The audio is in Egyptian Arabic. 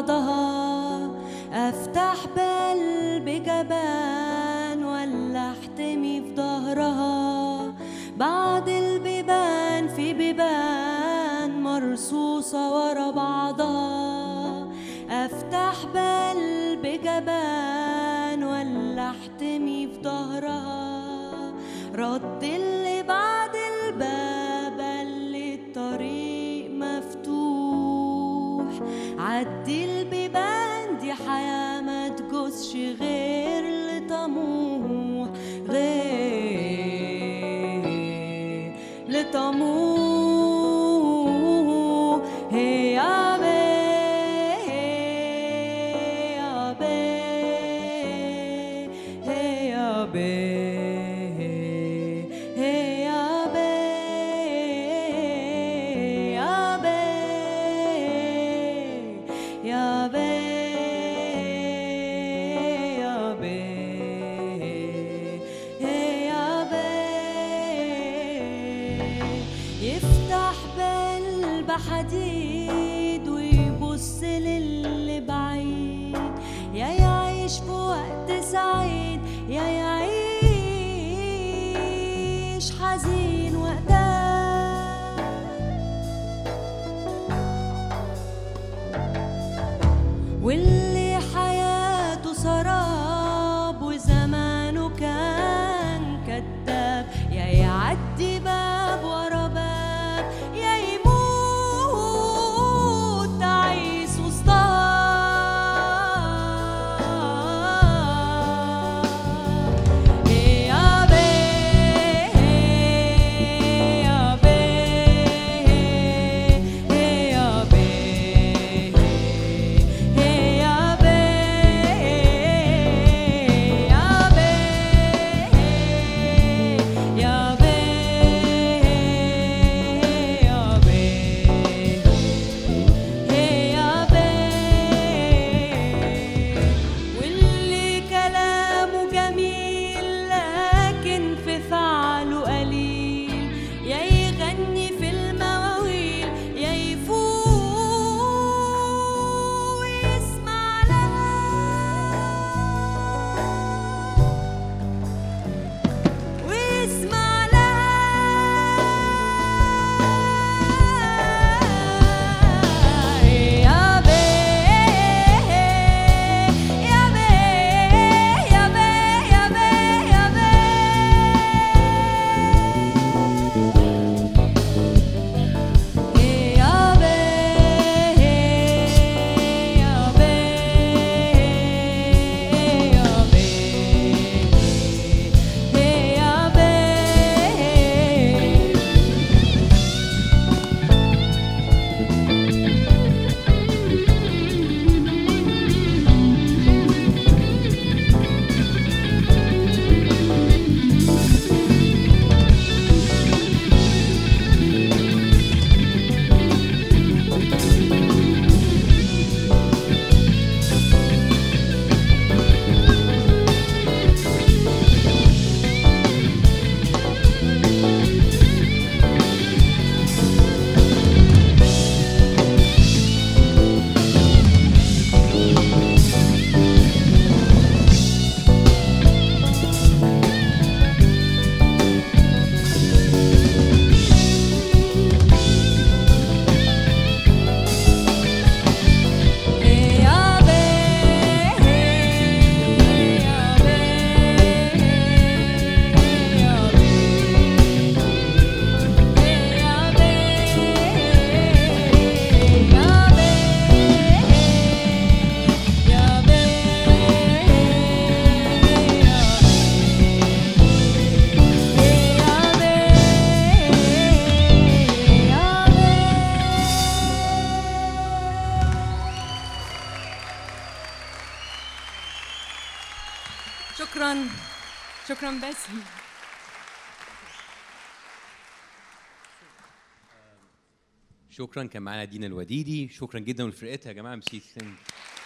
بعضها افتح بال بجبان ولا احتمي في ظهرها بعد البيبان في بيبان مرصوصة ورا بعضها افتح بال بجبان ولا احتمي في ظهرها رد اللي بعد الباب اللي الطريق مفتوح عدي البيبان دي حياة ما تجوزش غير لطموح غير لطموح هي يا بيه يا بيه هي يا بيه هي يا بيه يا بيه يا بيه يا بيه يا بيه يفتح بال بحديد ويبص للي بعيد يا يعيش في وقت سعيد يا يعيش حزين وقتها واللي حياته سراب وزمانه كان كذاب يا يعدي باب ورا باب يا يموت تعيس وسطها يا بيه يا بيه يا بيه يا بيه يا بيه يا بيه يا بيه يا بيه واللي كلامه جميل لكن في فعله قليل يا يغني في المواويل يا يفوق ويسمع لها ويسمع لها يا بيه يا بيه يا بيه يا بيه يا بيه يا بيه يا بيه يا بيه يا بيه يا بيه يا بيه يا بيه يا بيه يا بيه يا بيه يا شكرا شكرا باسم شكرا كان معانا دينا الوديدي شكرا جدا لفرقتها يا جماعه ميرسي ثانك